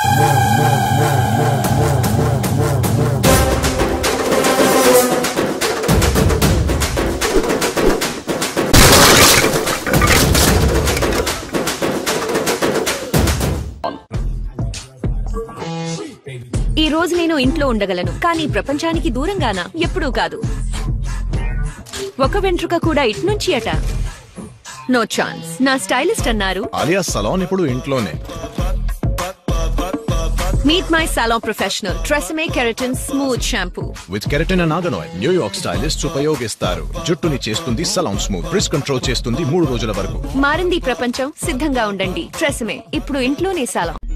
ఈ రోజు నేను ఇంట్లో ఉండగలను కానీ ప్రపంచానికి దూరంగానా ఎప్పుడూ కాదు ఒక వెంట్రుక కూడా ఇట్నుంచి అట నో ఛాన్స్ నా స్టైలిస్ట్ అన్నారు ఆలియా సలాన్ ఇప్పుడు ఇంట్లోనే meet my salon professional TRESemme keratin smooth shampoo with keratin and argan oil New York stylist ఉపయోగిస్తారు జుట్టుని చేస్తుంది సలాన్ స్మూత్ బ్రిస్ కంట్రోల్ చేస్తుంది మూడు రోజుల వరకు మారింది ప్రపంచం సిద్ధంగా ఉండండి ట్రెసమే ఇప్పుడు ఇంట్లోనే సాలాన్